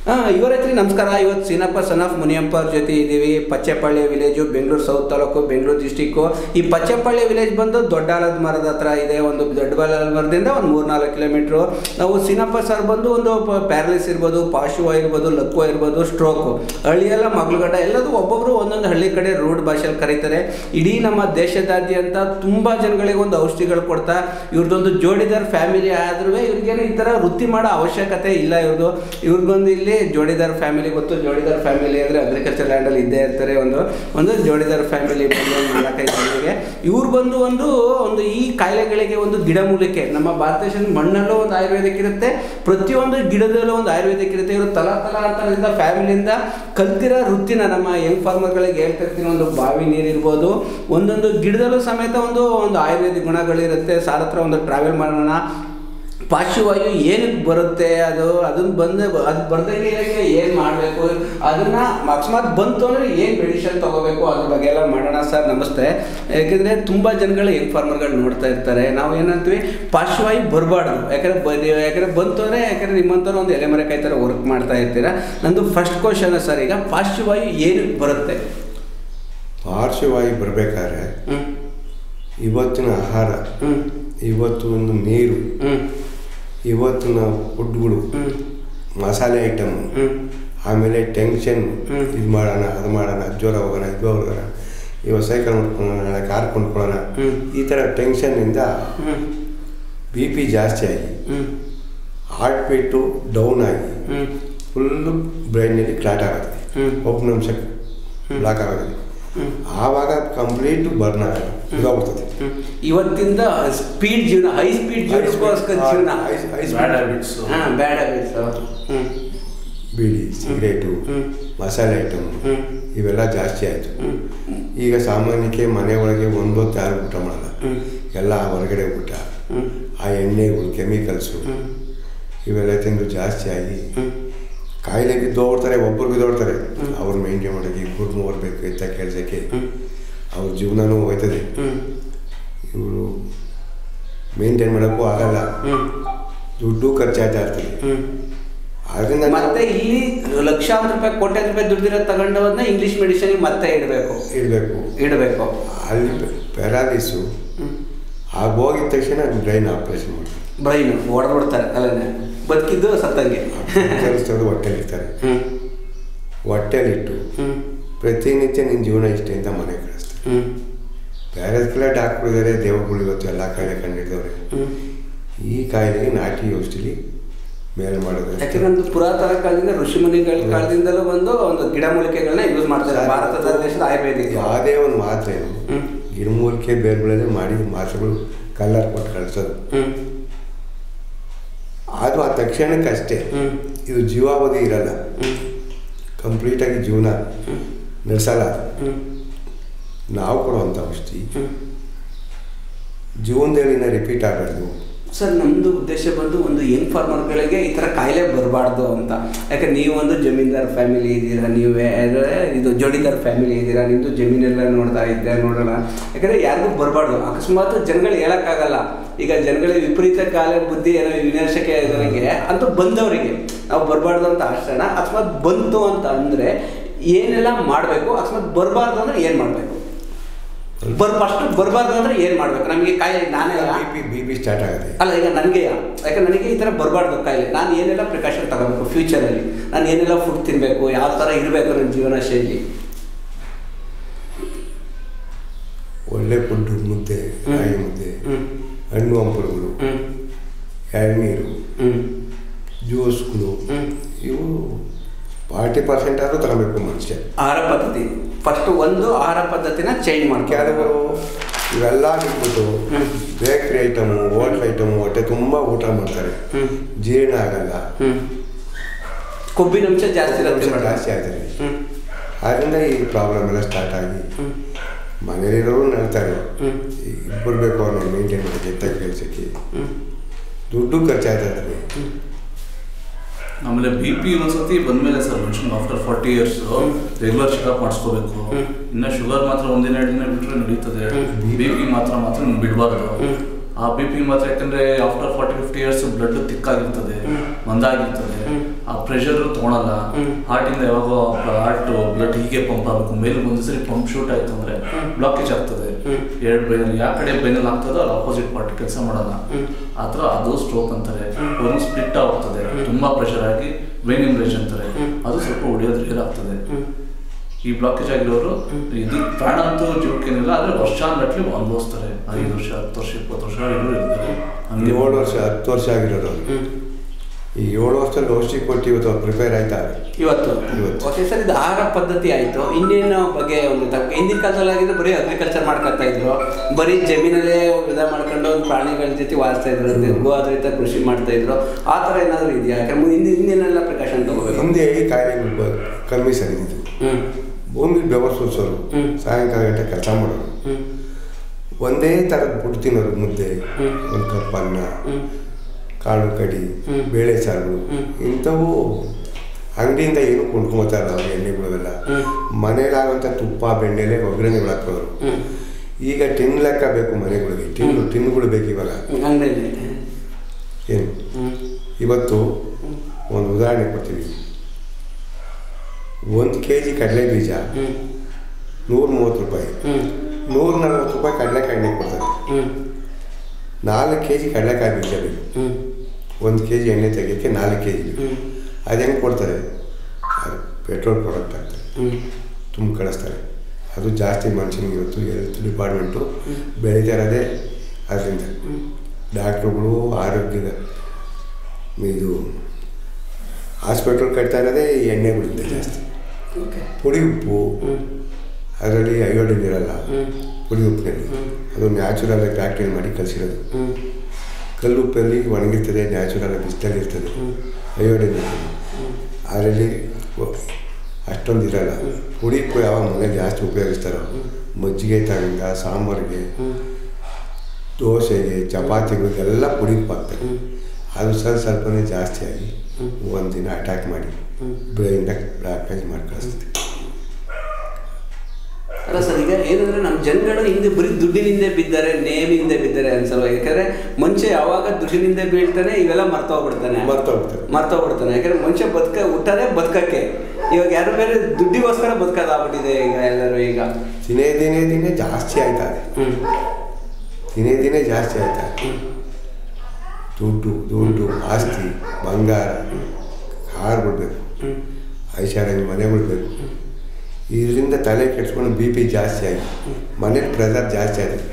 ಹಾಂ ಇವರೈತ್ರಿ ನಮಸ್ಕಾರ ಇವತ್ತು ಸೀನಪ್ಪ ಸನ್ ಆಫ್ ಮುನಿಯಪ್ಪ ಅವ್ರ ಜೊತೆ ಇದ್ದೀವಿ Pachchepalli village Bengaluru south taluk Bengaluru district ಈ ಪಚ್ಚೆಪಳ್ಳಿ ವಿಲೇಜ್ ಬಂದು ದೊಡ್ಡಾಲದ ಮರದ ಹತ್ರ ಇದೆ ಒಂದು ದೊಡ್ಡಬಾಲದ ಮರದಿಂದ ಒಂದು ಮೂರ್ನಾಲ್ಕು ಕಿಲೋಮೀಟ್ರು ನಾವು ಸೀನಪ್ಪ ಸರ್ ಬಂದು ಒಂದು ಪ್ಯಾರಲಿಸ್ ಇರ್ಬೋದು ಪಾಶುವ ಇರ್ಬೋದು ಲಕ್ವ ಇರ್ಬೋದು ಸ್ಟ್ರೋಕು ಹಳ್ಳಿಯೆಲ್ಲ ಮಗ್ಳುಗಡ್ಡ ಎಲ್ಲದೂ ಒಬ್ಬೊಬ್ಬರು ಒಂದೊಂದು ಹಳ್ಳಿ ಕಡೆ ರೂಢ ಭಾಷೆಯಲ್ಲಿ ಕರೀತಾರೆ ಇಡೀ ನಮ್ಮ ದೇಶದಾದ್ಯಂತ ತುಂಬ ಜನಗಳಿಗೆ ಒಂದು ಔಷಧಿಗಳು ಕೊಡ್ತಾ ಇವ್ರದ್ದೊಂದು ಜೋಡಿದಾರ್ ಫ್ಯಾಮಿಲಿ ಆದ್ರೂ ಇವ್ರಿಗೇನು ಈ ಥರ ವೃತ್ತಿ ಮಾಡೋ ಅವಶ್ಯಕತೆ ಇಲ್ಲ ಇವ್ರದ್ದು ಇವ್ರಿಗೊಂದು ಇಲ್ಲಿ ಜೋಡಿದಾರ್ ಫ್ಯಾಮಿಲಿ ಗೊತ್ತು ಜೋಡಿದಾರ್ ಫ್ಯಾಮಿಲಿ ಅಂದರೆ ಅಗ್ರಿಕಲ್ಚರ್ ಲ್ಯಾಂಡಲ್ಲಿ ಇದ್ದೇ ಇರ್ತಾರೆ ಒಂದು ಒಂದು ಜೋಡಿದಾರ್ ಫ್ಯಾಮಿಲಿ ಬಂದು ಒಂದು ನಾಲ್ಕೈದು ಜನರಿಗೆ ಇವ್ರು ಬಂದು ಒಂದು ಒಂದು ಈ ಕಾಯಿಲೆಗಳಿಗೆ ಒಂದು ಗಿಡಮೂಲಿಕೆ ನಮ್ಮ ಭಾರತ ದೇಶದ ಮಣ್ಣಲ್ಲೂ ಒಂದು ಆಯುರ್ವೇದಿಕ್ ಇರುತ್ತೆ ಪ್ರತಿಯೊಂದು ಗಿಡದಲ್ಲೂ ಒಂದು ಆಯುರ್ವೇದಿಕ್ ಇರುತ್ತೆ ಇವರು ತಲಾ ತಲಾಂತರದಿಂದ ಫ್ಯಾಮಿಲಿಯಿಂದ ಕಲ್ತಿರೋ ವೃತ್ತಿನ ನಮ್ಮ ಯಂಗ್ ಫಾರ್ಮರ್ಗಳಿಗೆ ಹೇಳ್ತಿರ್ತೀನಿ ಒಂದು ಬಾವಿ ನೀರಿರ್ಬೋದು ಒಂದೊಂದು ಗಿಡದಲ್ಲೂ ಸಮೇತ ಒಂದು ಒಂದು ಆಯುರ್ವೇದಿಕ್ ಗುಣಗಳಿರುತ್ತೆ ಸಾರ್ ಹತ್ರ ಒಂದು ಟ್ರಾವೆಲ್ ಮಾಡೋಣ ಪಾರ್ಶ್ವವಾಯು ಏನಕ್ಕೆ ಬರುತ್ತೆ ಅದು ಅದನ್ನ ಬಂದ ಅದು ಬರ್ದಂಗೆ ಏನು ಮಾಡಬೇಕು ಅದನ್ನು ಅಕಸ್ಮಾತ್ ಬಂತು ಅಂದರೆ ಏನು ಮೆಡಿಷನ್ ತೊಗೋಬೇಕು ಅದ್ರ ಬಗ್ಗೆ ಎಲ್ಲ ಮಾಡೋಣ ಸರ್ ನಮಸ್ತೆ ಯಾಕೆಂದರೆ ತುಂಬ ಜನಗಳು ಯಂಗ್ ಫಾರ್ಮರ್ಗಳು ನೋಡ್ತಾ ಇರ್ತಾರೆ ನಾವು ಏನಂತೀವಿ ಪಾರ್ಶ್ವವಾಯು ಬರಬಾರ್ದು ಯಾಕಂದರೆ ಬ ಯಾಕಂದರೆ ಬಂತು ಅಂದರೆ ಯಾಕಂದರೆ ನಿಮ್ಮಂಥವ್ರು ಒಂದು ಎಲೆಮರೆಕಾಯಿ ಥರ ವರ್ಕ್ ಮಾಡ್ತಾ ಇರ್ತೀರ ನಂದು ಫಸ್ಟ್ ಕ್ವಶನ್ ಸರ್ ಈಗ ಪಾರ್ಶ್ವವಾಯು ಏನಕ್ಕೆ ಬರುತ್ತೆ ಪಾರ್ಶ್ವವಾಯು ಬರಬೇಕಾದ್ರೆ ಹ್ಞೂ ಇವತ್ತಿನ ಆಹಾರ ಹ್ಞೂ ಇವತ್ತು ಒಂದು ನೀರು ಹ್ಞೂ ಇವತ್ತಿನ ಫುಡ್ಗಳು ಹ್ಞೂ ಮಸಾಲೆ ಐಟಮ್ ಹ್ಞೂ ಆಮೇಲೆ ಟೆನ್ಷನ್ ಹ್ಮ್. ಇದು ಮಾಡೋಣ ಅದು ಮಾಡೋಣ ಜ್ವರ ಹೋಗೋಣ ಇದು ಹೋಗೋಣ ಇವಾಗ ಸೈಕಲ್ ಮಾಡ್ಕೊಳ್ಳೋಣ ನಾಳೆ ಕಾರ್ ಕೊಂಡ್ಕೊಳ್ಳೋಣ ಹ್ಮ್. ಈ ಥರ ಟೆನ್ಷನ್ನಿಂದ ಹ್ಞೂ ಬಿ ಪಿ ಜಾಸ್ತಿ ಆಗಿ ಹ್ಞೂ ಹಾರ್ಟ್ ಬೀಟು ಡೌನ್ ಆಗಿ ಹ್ಞೂ ಫುಲ್ಲು ಬ್ರೈನಲ್ಲಿ ಕ್ಲಾಟ್ ಆಗುತ್ತೆ ಹ್ಮ್. ಒಬ್ಬ ನಿಮಿಷಕ್ಕೆ ಬ್ಲಾಕ್ ಆಗುತ್ತೆ ಹ್ಮ್. ಆವಾಗ ಕಂಪ್ಲೀಟ್ ಬರ್ನ್ ಇದಾಗ್ಬಿಡ್ತದೆ ಹ್ಮ್. ಇವತ್ತಿಂದ ಸ್ಪೀಡ್ ಜೀವನ ಹೈ ಸ್ಪೀಡ್ ಜೀವನಕ್ಕೋಸ್ಕರ ಜೀವನ ಐಸ್- ಐಸ್ ಬ್ಯಾಡ್ ಹ್ಯಾಬಿಟ್ಸ್ ಹಾಂ ಬ್ಯಾಡ್ ಹ್ಯಾಬಿಟ್ಸ್ ಹ್ಮ್ ಬೀಡಿ ಸಿಗರೇಟು ಹ್ಮ್. ಮಸಾಲೆ ಐಟಮ್ ಹ್ಮ್. ಇವೆಲ್ಲ ಜಾಸ್ತಿ ಆಯಿತು ಹ್ಮ್. ಈಗ ಸಾಮಾನ್ಯಕ್ಕೆ ಮನೆ ಒಳಗೆ ಒಂದೊತ್ತು ಯಾರು ಊಟ ಮಾಡಲ್ಲ ಹ್ಮ್. ಎಲ್ಲ ಹೊರಗಡೆ ಊಟ ಹ್ಮ್. ಆ ಎಣ್ಣೆಗಳು ಕೆಮಿಕಲ್ಸು ಹ್ಮ್. ಇವೆಲ್ಲ ತಿಂದು ಜಾಸ್ತಿ ಆಗಿ ಹ್ಮ್. ಕಾಯಿಲೆ ಬಿದ್ದೋಗ್ತಾರೆ ಒಬ್ಬರು ಬಿದ್ದೋಗ್ತಾರೆ ಅವ್ರು ಮೇಂಟೈನ್ ಮಾಡೋಕ್ಕೆ ಇಬ್ಬರು ಮೂವರು ಬೇಕು ಎತ್ತ ಕೆಲಸಕ್ಕೆ ಹ್ಮ್. ಅವ್ರ ಜೀವನನೂ ಹೋಯ್ತದೆ ಹ್ಮ್. ಇವರು ಮೇಂಟೈನ್ ಮಾಡೋಕ್ಕೂ ಆಗಲ್ಲ ಹ್ಮ್. ದುಡ್ಡು ಖರ್ಚಾಗ್ತಾ ಇರ್ತದೆ ಹ್ಮ್. ಅದರಿಂದ ಮತ್ತೆ ಇಲ್ಲಿ ಲಕ್ಷಾಂತರ ರೂಪಾಯಿ ಕೋಟ್ಯಾಂತರ ರೂಪಾಯಿ ದುಡ್ದಿರೋ ತಗೊಂಡವನ್ನ ಇಂಗ್ಲಿಷ್ ಮೆಡಿಸಿನ್ ಮತ್ತೆ ಇಡಬೇಕು ಇಡಬೇಕು ಇಡಬೇಕು ಅಲ್ಲಿ ಪ್ಯಾರಾಲಿಸು ಆಗೋಗಿದ ತಕ್ಷಣ ಬ್ರೈನ್ ಆಪ್ರೇಷನ್ ಮಾಡ್ತಾರೆ ಬ್ರೈನ್ ಹೊಡೆದ್ಬಿಡ್ತಾರೆ ತಲೆನೇ ಬದುಕಿದ್ದು ಸತ್ತಂಗೆ ಕೆಲಸದವರು ಹೊಟ್ಟೆಲಿರ್ತಾರೆ ಹ್ಮ್ ಹೊಟ್ಟೆಲಿಟ್ಟು ಹ್ಮ್ ಪ್ರತಿನಿತ್ಯ ನಿನ್ನ ಜೀವನ ಇಷ್ಟೇ ಅಂತ ಮನೆ ಕಳಿಸ್ತಾರೆ ಹ್ಮ್ ಬೇರೆದಕ್ಕೆಲ್ಲ ಡಾಕ್ಟ್ರು ಇದ್ದಾರೆ ದೇವರುಗಳು ಇವತ್ತು ಎಲ್ಲ ಕಾಯಿಲೆ ಕಂಡಿದ್ದವ್ರೆ ಹ್ಮ್ ಈ ಕಾಯಿಲೆಗೆ ನಾಟಿ ಔಷಧಿ ಮೇಲ್ ಮಾಡೋದು ಯಾಕಂದ್ರೆ ಒಂದು ಪುರಾತನ ಕಾಲದಿಂದ ಋಷಿಮುನಿಗಳ ಕಾಲದಿಂದಲೂ ಬಂದು ಒಂದು ಗಿಡಮೂಲಿಕೆಗಳನ್ನ ಯೂಸ್ ಮಾಡ್ತಾರೆ ಭಾರತದ ದೇಶದ ಆಯುರ್ವೇದಿಕ್ ಯಾವುದೇ ಒಂದು ಮಾತ್ರೆನು ಹ್ಮ್. ಗಿಡಮೂಲಿಕೆ ಬೇರುಗಳಲ್ಲೇ ಮಾಡಿದ ಮಾತ್ರೆಗಳು ಕಲ್ಲರ್ ಕೊಟ್ಟು ಕಳಿಸೋದು ಹ್ಮ್ ಅದು ಆ ತಕ್ಷಣಕ್ಕೆ ಅಷ್ಟೇ ಹ್ಮ್ ಇದು ಜೀವಾವಧಿ ಇರಲ್ಲ ಹ್ಮ್ ಕಂಪ್ಲೀಟಾಗಿ ಜೀವನ ನಡೆಸಲ್ಲ ಅದು. ಹ್ಮ್ ನಾವು ಕೊಡುವಂಥ ಔಷಧಿ ಹ್ಮ್ ಜೀವನದಲ್ಲಿ ರಿಪೀಟ್ ಆಗಬಾರ್ದು ಸರ್ ನಮ್ಮದು ಉದ್ದೇಶ ಬಂದು ಒಂದು ಯಂಗ್ ಫಾರ್ಮರ್ಗಳಿಗೆ ಈ ಥರ ಕಾಯಿಲೆ ಬರಬಾರ್ದು ಅಂತ ಯಾಕೆ ನೀವು ಒಂದು ಜಮೀನ್ದಾರ್ ಫ್ಯಾಮಿಲಿ ಇದ್ದೀರಾ ನೀವೇ ಅಂದ್ರೆ ಇದು ಜೋಡಿದಾರ್ ಫ್ಯಾಮಿಲಿ ಇದ್ದೀರಾ ನಿಮ್ಮದು ಜಮೀನೆಲ್ಲ ನೋಡ್ತಾ ಇದ್ದೆ ನೋಡೋಣ ಯಾಕಂದರೆ ಯಾರಿಗೂ ಬರಬಾರ್ದು ಅಕಸ್ಮಾತ್ ಜನಗಳು ಹೇಳೋಕ್ಕಾಗಲ್ಲ ಈಗ ಜನಗಳಿಗೆ ವಿಪರೀತ ಕಾಲ ಬುದ್ಧಿ ಏನೋ ವಿನಾಶಕ್ಕೆ ಇದರಿಗೆ ಅಂತೂ ಬಂದವರಿಗೆ ನಾವು ಬರಬಾರ್ದು ಅಂತ ಆಶೋಣ ಅಕಸ್ಮಾತ್ ಬಂತು ಅಂತ ಅಂದರೆ ಏನೆಲ್ಲ ಮಾಡಬೇಕು ಅಕಸ್ಮಾತ್ ಬರಬಾರ್ದು ಅಂದರೆ ಏನು ಮಾಡಬೇಕು ಬರ್ ಫಸ್ಟ್ ಬರಬಾರ್ದು ಅಂದರೆ ಏನು ಮಾಡಬೇಕು ನಮಗೆ ಕಾಯಿಲೆ ನಾನೇ B P B P start ಆಗುತ್ತೆ ಅಲ್ಲ ಈಗ ನನಗೆ ಯಾಕೆ ನನಗೆ ಈ ಥರ ಬರಬಾರ್ದು ಕಾಯಿಲೆ ನಾನು ಏನೆಲ್ಲ ಪ್ರಿಕಾಷನ್ ತಗೋಬೇಕು ಫ್ಯೂಚರಲ್ಲಿ ನಾನು ಏನೆಲ್ಲ ಫುಡ್ ತಿನ್ನಬೇಕು ಯಾವ ಥರ ಇರಬೇಕು ನನ್ನ ಜೀವನ ಶೈಲಿ ಒಳ್ಳೆ ಫುಡ್ಡು ಮುದ್ದೆ ಹ್ಮ್. ರಾಗಿ ಮುದ್ದೆ ಹ್ಞೂ ಹಣ್ಣು ಹಂಪಲುಗಳು ಹ್ಞೂ ಎಳ್ನೀರು ಹ್ಞೂ ಜ್ಯೂಸ್ಗಳು ಹ್ಞೂ ಇವು ಫಾರ್ಟಿ ಪರ್ಸೆಂಟ್ ಆದರೂ ತಗೋಬೇಕು ಮನುಷ್ಯ ಆಹಾರ ಪದ್ಧತಿ ಫಸ್ಟ್ ಒಂದು ಆಹಾರ ಪದ್ಧತಿನ ಚೇಂಜ್ ಮಾಡ್ಕೊಳ್ಳೋದು ಕೆಲವರು ಇವೆಲ್ಲ ಬಿಟ್ಬಿಟ್ಟು ಹ್ಮ್. ಬೇಕ್ರಿ ಐಟಮು ಹೋಟ್ಲ್ ಐಟಮು ಹೊಟ್ಟೆ ತುಂಬ ಊಟ ಮಾಡ್ತಾರೆ ಹ್ಞೂ ಜೀರ್ಣ ಆಗಲ್ಲ ಹ್ಞೂ ಕೊಬ್ಬಿನಂಶ ಜಾಸ್ತಿ ಇರುತ್ತೆ ಅಂಶ ಮೇಡಮ್ ಜಾಸ್ತಿ ಆಗ್ತದೆ ಹ್ಞೂ ಆದ್ದರಿಂದ ಈ ಪ್ರಾಬ್ಲಮ್ ಎಲ್ಲ ಸ್ಟಾರ್ಟ್ ಆಗಿ ಹ್ಞೂ ಮನೇಲಿರೋರು ನಡ್ತಾರೆ ಹ್ಮ್. ಇಬ್ಬರು ಬೇಕು ಅವ್ರನ್ನ ಮೇಂಟೈನ್ ಮಾಡೋಕ್ಕೆ ಎತ್ತ ಕೆಲಸಕ್ಕೆ ಹ್ಞೂ ದುಡ್ಡು ಖರ್ಚಾಗ್ತಾ ಇರ್ತದೆ ಆಮೇಲೆ ಬಿ ಪಿ ಒಂದ್ಸತಿ ಬಂದ್ಮೇಲೆ ಸರ್ ಮನುಷ್ಯನ್ after forty years regular checkup ಮಾಡಿಸ್ಕೋಬೇಕು ಹ್ಮ್. ಇನ್ನು ಶುಗರ್ ಮಾತ್ರ ಒಂದಿನ ಎರಡು ದಿನ ಬಿಟ್ಟರೆ ನಡೀತದೆ ಹ್ಮ್. ಬಿ ಪಿ ಮಾತ್ರ ಮಾತ್ರ ನೀವು ಬಿಡಬಾರ್ದು ಹ್ಮ್. ಆ ಬಿ ಪಿ ಮಾತ್ರ ಯಾಕಂದ್ರೆ after forty fifty years blood ತಿಕ್ಕಾಗಿರ್ತದೆ ಮಂದಾಗಿರ್ತದೆ ಆ ಪ್ರೆಷರ್ ತಗೊಳಲ್ಲ ಹಾರ್ಟ್ ಇಂದ ಯಾವಾಗ ಹಾರ್ಟ್ ಬ್ಲಡ್ ಹೀಗೆ ಪಂಪ್ ಆಗಬೇಕು ಮೇಲೆ ಒಂದು ಸರಿ ಪಂಪ್ ಶೂಟ್ ಆಯ್ತು ಅಂದ್ರೆ ಬ್ಲಾಕೇಜ್ ಆಗ್ತದೆ ಎರಡು ಬ್ರೈನಲ್ಲಿ ಯಾವ ಕಡೆ ಬ್ರೈನಲ್ಲಿ ಆಗ್ತದೋ ಅಲ್ಲಿ ಆಪೋಸಿಟ್ ಪಾರ್ಟ್ ಕೆಲಸ ಮಾಡಲ್ಲ ಆ ಥರ ಅದು ಸ್ಟ್ರೋಕ್ ಅಂತಾರೆ ಒಂದು ಸ್ಪ್ಲಿಟ್ ಆಗ್ತದೆ ತುಂಬಾ ಪ್ರೆಷರ್ ಆಗಿ ಬ್ರೈನ್ ಇಂಬ್ರೇಜ್ ಅಂತಾರೆ ಅದು ಸ್ವಲ್ಪ ಉಳಿಯೋದು ರೇರ್ ಆಗ್ತದೆ ಈ ಬ್ಲಾಕೇಜ್ ಆಗಿರೋರು ಇದು ಪ್ರಾಣ ಅಂತೂ ಜೀವಕ್ಕೇನಿಲ್ಲ ಆದ್ರೆ ವರ್ಷಾನ್ಗಟ್ಲೆ ಅನುಭವಿಸ್ತಾರೆ ಐದು ವರ್ಷ ಹತ್ತು ವರ್ಷ ಇಪ್ಪತ್ತು ವರ್ಷ ಇರೋರು ಇರ್ತಾರೆ ಹಂಗೆ ಏಳು ವರ್ಷ ಹತ್ತು ವರ್ಷ ಆಗಿರೋರು ಅವ್ರು. ಈ ಏಳು ವರ್ಷದಲ್ಲಿ ಔಷಧಿ ಕೊಟ್ಟು ಇವತ್ತು ಪ್ರಿಪೇರ್ ಆಯ್ತಾ ಇವತ್ತು ಇವತ್ತು. ಓಕೆ ಸರ್ ಇದು ಆಹಾರ ಪದ್ಧತಿ ಆಯಿತು ಇನ್ನೇನು ಬಗ್ಗೆ ಒಂದು ತಕ್ಕ ಹಿಂದಿನ ಕಾಲದಲ್ಲಿ ಆಗಿದ್ರೆ ಬರೀ ಅಗ್ರಿಕಲ್ಚರ್ ಮಾಡ್ಕೊತಾ ಇದ್ರು ಬರೀ ಜಮೀನಲ್ಲೇ ವಿಧ ಮಾಡ್ಕೊಂಡು ಒಂದು ಪ್ರಾಣಿಗಳ ಜೊತೆ ವಾರಿಸ್ತಾ ಇದ್ರು ಗೋ ಆಧಾರಿತ ಕೃಷಿ ಮಾಡ್ತಾ ಇದ್ರು ಆ ಥರ ಏನಾದರೂ ಇದೆಯಾ ಯಾಕಂದ್ರೆ ಹಿಂದೆ ಹಿಂದಿನೆಲ್ಲ ಪ್ರಿಕಾಷನ್ ತಗೋಬೇಕು ಹಿಂದೆ ಈ ಕಾಯಿಲೆಗಳು ಬ- ಕಮ್ಮಿ ಸರ್ ಇದ್ದಿದ್ದು ಹ್ಞೂ ಭೂಮಿ ಬೆವರು ಸೂಸೋರು ಹ್ಮ್. ಸಾಯಂಕಾಲ ಗಂಟೆ ಕೆಲಸ ಮಾಡೋರು ಹ್ಞೂ ಒಂದೇ ಥರದ ಫುಡ್ ತಿನ್ನೋರು ಮುದ್ದೆ ಹ್ಮ್. ಒಂದು ಕಪ್ ಅನ್ನ ಹ್ಞೂ ಕಾಳು ಕಡಿ ಹ್ಮ್. ಬೇಳೆ ಸಾರು ಹ್ಮ್. ಇಂಥವು ಅಂಗಡಿಯಿಂದ ಏನು ಕೊಂಡ್ಕೊಂಬತ್ತಾರೆ ಅವ್ರು ಎಣ್ಣೆಗಳೆಲ್ಲ ಹ್ಮ್. ಮನೇಲಾಗುವಂಥ ತುಪ್ಪ ಬೆಣ್ಣೆಲೆ ಒಗ್ಗರಣೆಗಳು ಹಾಕೋರು ಹ್ಞೂ ಈಗ ಟಿನ್ ಲೆಕ್ಕ ಬೇಕು ಮನೆಗಳಿಗೆ ಟಿನ್ ಟಿನ್ಗಳು ಬೇಕು ಇವಾಗ ಅಂಗಡಿಯಲ್ಲಿ ಏನು ಹ್ಞೂ ಇವತ್ತು ಒಂದು ಉದಾಹರಣೆ ಕೊಡ್ತೀವಿ ಒಂದು ಕೆ ಜಿ ಕಡಲೆ ಬೀಜ ಹ್ಞೂ ನೂರ ಮೂವತ್ತು ರೂಪಾಯಿ ಹ್ಞೂ ನೂರ ನಲ್ವತ್ತು ರೂಪಾಯಿ ಕಡಲೆಕಾಯಿ ಎಣ್ಣೆ ಕೊಡ್ತಾರೆ ಹ್ಞೂ ನಾಲ್ಕು ಕೆ ಜಿ ಕಡಲೆಕಾಯಿ ಬೀಜ ಬೇಕು ಹ್ಞೂ ಒಂದು ಕೆ ಜಿ ಎಣ್ಣೆ ತೆಗಿಯೋಕ್ಕೆ ನಾಲ್ಕು ಕೆ ಜಿ ಬೇಕು ಹ್ಞೂ ಅದು ಹೆಂಗೆ ಕೊಡ್ತಾರೆ ಅದು ಪೆಟ್ರೋಲ್ ಪ್ರಾಡಕ್ಟ್ ಆಗ್ತದೆ ಹ್ಞೂ ತುಂಬ ಕಳಿಸ್ತಾರೆ ಅದು ಜಾಸ್ತಿ ಮನುಷ್ಯನಿಗೆ ಇವತ್ತು ಹೆಲ್ತ್ ಡಿಪಾರ್ಟ್ಮೆಂಟು ಬೆಳೀತಾ ಇರೋದೇ ಅದರಿಂದ ಡಾಕ್ಟ್ರುಗಳು ಆರೋಗ್ಯದ ಇದು ಹಾಸ್ಪಿಟ್ಲ್ ಕಟ್ತಾ ಇರೋದೇ ಈ ಎಣ್ಣೆಗಳಿಂದ ಜಾಸ್ತಿ ಓಕೆ ಪುಡಿ ಉಪ್ಪು ಹ್ಞೂ ಅದರಲ್ಲಿ ಅಯೋಡಿನ್ ಇರಲ್ಲ ಹ್ಞೂ ಪುಡಿ ಉಪ್ಪಿನಲ್ಲಿ ಅದು ನ್ಯಾಚುರಲ್ ಆಗಿ ಫ್ಯಾಕ್ಟ್ರಿ ಮಾಡಿ ಕಲಿಸಿರೋದು ಹ್ಞೂ ಕಲ್ಲು ಉಪ್ಪಲ್ಲಿ ಒಣಗಿರ್ತದೆ ನ್ಯಾಚುರಲ್ ಆಗಿ ಬಿಸಿಲಲ್ಲಿ ಇರ್ತದೆ ಅಯೋಡಿನ್ ಇರ್ತದೆ ಅದರಲ್ಲಿ ಅಷ್ಟೊಂದು ಇರಲ್ಲ ಪುಡಿ ಉಪ್ಪು ಯಾವಾಗ ಮನೇಲಿ ಜಾಸ್ತಿ ಉಪಯೋಗಿಸ್ತಾರೋ ಮಜ್ಜಿಗೆ ತಗೊಂಡ ಸಾಂಬಾರಿಗೆ ದೋಸೆಗೆ ಚಪಾತಿಗಳಿಗೆಲ್ಲ ಪುಡಿ ಉಪ್ಪು ಹಾಕ್ತಾರೆ ಅದು ಸ್ವಲ್ಪ ಸ್ವಲ್ಪನೇ ಜಾಸ್ತಿ ಆಗಿ ಒಂದಿನ ಅಟ್ಯಾಕ್ ಮಾಡಿ ಬ್ರೈನ್ನ ಡ್ಯಾಮೇಜ್ ಮಾಡಿ ಕಳಿಸ್ತದೆ ಅಲ್ಲ ಸರ್ ಈಗ ಏನಂದ್ರೆ ನಮ್ಮ ಜನಗಳು ಹಿಂದೆ ಬರೀ ದುಡ್ಡಿನಿಂದ ಬಿದ್ದಾರೆ ನೇಮಿಂದ ಬಿದ್ದಾರೆ ಅನ್ಸಲ್ವ ಯಾಕಂದ್ರೆ ಮನುಷ್ಯ ಯಾವಾಗ ದುಡ್ಡಿನಿಂದ ಬೀಳ್ತಾನೆ ಇವೆಲ್ಲ ಮರ್ತೋಗ್ಬಿಡ್ತಾನೆ ಮರ್ತೋಗ್ತಾರೆ. ಮರ್ತೋಗ್ಬಿಡ್ತಾನೆ ಯಾಕಂದ್ರೆ ಮನುಷ್ಯ ಬದುಕ ಹುಟ್ಟದೇ ಬದುಕಕ್ಕೆ ಇವಾಗ ಯಾರು ಬೇರೆ ದುಡ್ಡಿಗೋಸ್ಕರ ಬದುಕೋದಾಗ್ಬಿಟ್ಟಿದೆ ಈಗ ಎಲ್ಲರೂ ಈಗ ದಿನೇ ದಿನೇ ದಿನೇ ಜಾಸ್ತಿ ಆಯ್ತಾ ಇದೆ ಹ್ಮ್ ದಿನೇ ದಿನೇ ಜಾಸ್ತಿ ಆಯ್ತಾ ಇದೆ ದುಡ್ಡು ದುಡ್ಡು ಆಸ್ತಿ ಬಂಗಾರ ಕಾರ್ ಬಿಡಬೇಕು ಹ್ಮ್ ಐಷಾರಾಮಿ ಮನೆ ಬಿಡಬೇಕು ಇದರಿಂದ ತಲೆ ಕೆಡ್ಸ್ಕೊಂಡು ಬಿ ಪಿ ಜಾಸ್ತಿ ಆಗಿ ಮನೇಲಿ ಪ್ರೆಸರ್ ಜಾಸ್ತಿ ಆಗಿದೆ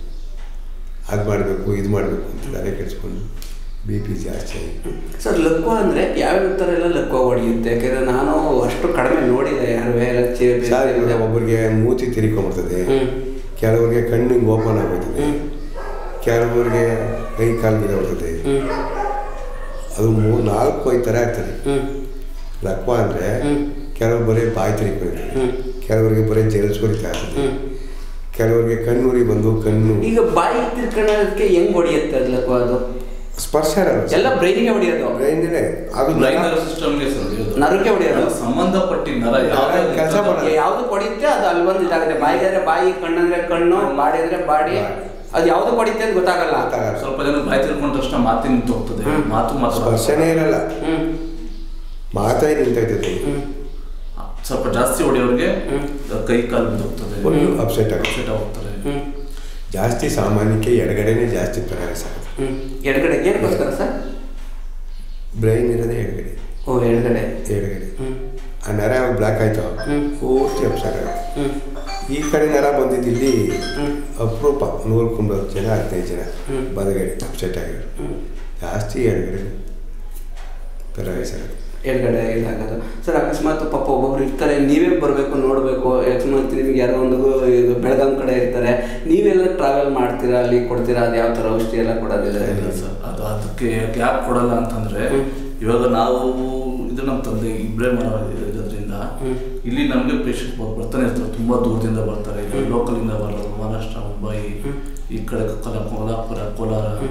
ಅದು ಮಾಡಬೇಕು ಇದು ಮಾಡಬೇಕು ಅಂತ ತಲೆ ಕೆಡ್ಸ್ಕೊಂಡು ಬಿ ಪಿ ಜಾಸ್ತಿ ಆಗಿ ಸರ್ ಲಕ್ವ ಅಂದ್ರೆ ಯಾವ್ಯಾವ ಥರ ಎಲ್ಲ ಲಕ್ವ ಹೊಡೆಯುತ್ತೆ ಯಾಕಂದ್ರೆ ನಾನು ಅಷ್ಟು ಕಡಿಮೆ ನೋಡಿದೆ ಯಾರು ಎಲ್ಲ ಚೇ- ಬೇರೆ ಸಾರಿ ಬೇರೆ- ಒಬ್ಬರಿಗೆ ಮೂತಿ ತಿರ್ಕೊಂಬಿಡ್ತದೆ ಹ್ಮ್. ಕೆಲವರಿಗೆ ಕಣ್ಣು ಹಿಂಗೆ ಓಪನ್ ಆಗೋಗ್ತದೆ ಹ್ಮ್. ಕೆಲವರಿಗೆ ಕೈ ಕಾಲು ಬಿದ್ದೋಗ್ತದೆ ಹ್ಮ್ ಅದು ಮೂರು ನಾಲ್ಕು ಐದು ಥರ ಆಗ್ತದೆ ಹ್ಮ್ ಲಕ್ವ ಅಂದರೆ ಹ್ಮ್. ಕೆಲವರು ಬರೀ ಬಾಯಿ ತಿರ್ಕೊಳ್ತದೆ ಹ್ಮ್. ಕೆಲವರಿಗೆ ಬರೀ ಜಲಸ್ಕೊರಿತಾ ಇರ್ತದೆ ಹ್ಮ್ ಕೆಲವರಿಗೆ ಕಣ್ಣುರಿ ಬಂದು ಕಣ್ಣು ಈಗ ಬಾಯಿ ತಿರ್ಕೊಳ್ಳೋದಕ್ಕೆ ಹೆಂಗ್ ಹೊಡೆಯುತ್ತೆ ಅದು ಲಕ್ವ ಅದು ಸ್ಪರ್ಶ ಇರಲ್ಲ ಎಲ್ಲ ಬ್ರೈನಿಗೆ ಹೊಡೆಯೋದು ಬ್ರೈನ್ನೇ ಅದು ಬ್ರೈನ್ ನರ- ಸಿಸ್ಟಮ್ಗೆ ಸರ್ ನರಕ್ಕೆ ಹೊಡೆಯೋದು ಅದು ಸಂಬಂಧಪಟ್ಟಿ ನರ ಯಾವ್ದೇ ನರ ಕೆಲ್ಸ ಇರ್ತದೋ ಮಾಡೋದು. ಯಾವ್ದು ಹೊಡೆಯುತ್ತೆ ಅದು ಅಲ್ಲಿ ಬಂದು ಇದಾಗುತ್ತೆ ಬಾಯಿಗೆ ಅಂದ್ರೆ ಬಾಯಿ ಕಣ್ಣಂದ್ರೆ ಕಣ್ಣು ಬಾಡಿ ಅಂದ್ರೆ ಬಾಡಿ ಅದು ಯಾವ್ದು ಹೊಡಿತೆ ಅಂತ ಗೊತ್ತಾಗಲ್ಲ ಗೊತ್ತಾಗಲ್ಲ. ಸ್ವಲ್ಪ ಜನ ಬಾಯಿ ತಿಳ್ಕೊಂಡ ತಕ್ಷಣ ಮಾತಿ ನಿಂತು ಹೋಗ್ತದೆ ಹ್ಮ್. ಮಾತು ಮಾತು ಸ್ಪರ್ಶನೇ ಇರಲ್ಲ ಹ್ಮ್ ಮಾತೇ ನಿಂತೈತದೆ ಹ್ಮ್ ಸ್ವಲ್ಪ ಜಾಸ್ತಿ ಹೊಡೆಯೋರಿಗೆ ಹ್ಮ್. ಕೈ ಕಾಲು ಬಿದ್ದೋಗ್ತದೆ ಫುಲ್ ಅಪ್ಸೆಟ್ ಆಗುತ್ತೆ ಅಪ್ಸೆಟ್ ಹೋಗ್ತಾರೆ ಹ್ಮ್ ಜಾಸ್ತಿ ಸಾಮಾನ್ಯಕ್ಕೆ ಎಡಗಡೆನೇ ಜಾಸ್ತಿ ಪ್ಯಾರಲೈಸ್ ಆಗುತ್ತೆ ಹ್ಮ್ ಎಡಗಡೆ ಏನಕ್ಕೋಸ್ಕರ ಸರ್ ಬ್ರೈನ್ ಇರೋದೇ ಎಡಗಡೆ ಓ ಎಡಗಡೆ ಎಡಗಡೆ ಹ್ಮ್ ಆ ನರ ಯಾವಾಗ ಬ್ಲ್ಯಾಕ್ ಆಯ್ತು ಹ್ಮ್. ಪೂರ್ತಿ ಅಪ್ಸೆಟ್ ಆಗುತ್ತೆ ಹ್ಮ್ ಈ ಕಡೆ ನರ ಬಂದಿದ್ದು ಇಲ್ಲಿ ಹ್ಮ್. ಅಪರೂಪ ನೂರಕ್ಕೊಂಬತ್ತು ಜನ ಹದಿನೈದು ಜನ ಹ್ಮ್. ಬಲಗಡೆ ಅಪ್ಸೆಟ್ ಆಗಿರೋದು ಹ್ಮ್ ಜಾಸ್ತಿ ಎಡಗಡೆ ಪ್ಯಾರಲೈಸ್ ಆಗುತ್ತೆ ಎಡಗಡೆ ಇದಾಗೋದು ಸರ್ ಅಕಸ್ಮಾತ್ ಪಾಪ ಒಬ್ಬೊಬ್ರು ಇರ್ತಾರೆ ನೀವೇ ಬರಬೇಕು ನೋಡಬೇಕು ಅಕಸ್ಮಾತ್ ನಿಮ್ಗೆ ಯಾರೋ ಒಂದು ಇದು ಬೆಳಗಾಂ ಕಡೆ ಇರ್ತಾರೆ ನೀವೆಲ್ಲ ಟ್ರಾವೆಲ್ ಮಾಡ್ತೀರಾ ಅಲ್ಲಿ ಕೊಡ್ತೀರಾ ಅದು ಯಾವ ಥರ ಔಷಧಿ ಎಲ್ಲ ಕೊಡೋದಿದೆ ಇಲ್ಲ ಸರ್ ಅದು ಅದಕ್ಕೆ ಗ್ಯಾಪ್ ಕೊಡಲ್ಲ ಅಂತಂದ್ರೆ ಹ್ಮ್. ಇವಾಗ ನಾವು ಇದು ನಮ್ಮ ತಂದೆ ಇಬ್ಬರೇ ಮರ ಇರೋದ್ರಿಂದ ಹ್ಮ್. ಇಲ್ಲಿ ನಮಗೆ ಪೇಷಂಟ್ ಬರ್ತಾನೆ ಇರ್ತಾರೆ ತುಂಬಾ ದೂರದಿಂದ ಬರ್ತಾರೆ ಲೋಕಲ್ ಇಂದ ಬರೋರು ಮಹಾರಾಷ್ಟ್ರ ಮುಂಬೈ ಈ ಕಡೆ ಕೊಲ- ಕೋಲ್ಹಾಪುರ ಕೋಲಾರ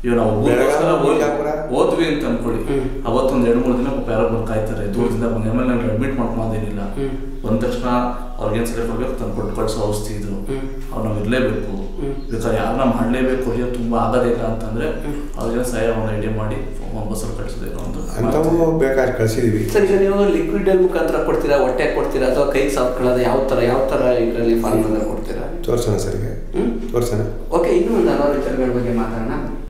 ಇವಾಗ ನಾವು ಊರಿಗೋಸ್ಕರ ಬೆಳಗಾವಿ, ಹೋದ್- ಬಿಜಾಪುರ. ಹೋದ್ವಿ ಅಂತ ಅನ್ಕೊಳ್ಳಿ ಹ್ಮ್. ಅವತ್ತೊಂದು ಎರಡು ಮೂರು ದಿನ ಪಾಪ ಯಾರೋ ಬಂದು ಕಾಯ್ತಾರೆ ದೂರದಿಂದ ಬಂದು ಆಮೇಲೆ ನಾನು ಅಡ್ಮಿಟ್ ಮಾಡ್ಕೊಳ್ಳೋದೇನಿಲ್ಲ ಹ್ಮ್. ಬಂದ ತಕ್ಷಣ ಅವ್ರಿಗೇನು ಸರಿ ಕೊಡ್ಬೇಕು ತಂದು ಕೊಟ್ಟು ಕಳಿಸೋ ಔಷಧಿ ಇದು ಹ್ಮ್. ಅವ್ರು ನಾವು ಇರಲೇಬೇಕು ಹ್ಮ್. ಬೇಕಾದ್ರೆ ಯಾರನ್ನ ಮಾಡಲೇಬೇಕು ಅಯ್ಯೋ ತುಂಬ ಆಗೋದಿಲ್ಲ ಅಂತಂದ್ರೆ ಅವ್ರಿಗೆ ಸಹಾಯ ಒಂದು ಐಡಿಯಾ ಮಾಡಿ ಬಸ್ಸಲ್ಲಿ ಕಳಿಸೋದೇನೋ ಒಂದು ಅಂಥವು ಬೇಕಾದ್ರೆ ಕಳಿಸಿದೀವಿ ಸರ್ ಈಗ ನೀವು ಲಿಕ್ವಿಡ್ ಮುಖಾಂತರ ಕೊಡ್ತೀರಾ ಹೊಟ್ಟೆ ಕೊಡ್ತೀರಾ ಅಥವಾ ಕೈಗೆ ಸಾವ್ಕೊಳ್ಳೋದು ಯಾವ ಥರ ಯಾವ ಥರ ಇದರಲ್ಲಿ ಫಾರ್ಮಲ್ಲಿ ಕೊಡ್ತೀರಾ ತೋರ್ಸೋಣ ಸರಿಗೆ ಹ್ಮ್? ತೋರ್ಸೋಣ ಓಕೆ ಇನ್ನೂ ಒಂದು ಹಲವಾರು ವಿಚಾರಗಳ ಬಗ್ಗೆ ಮಾತಾಡೋಣ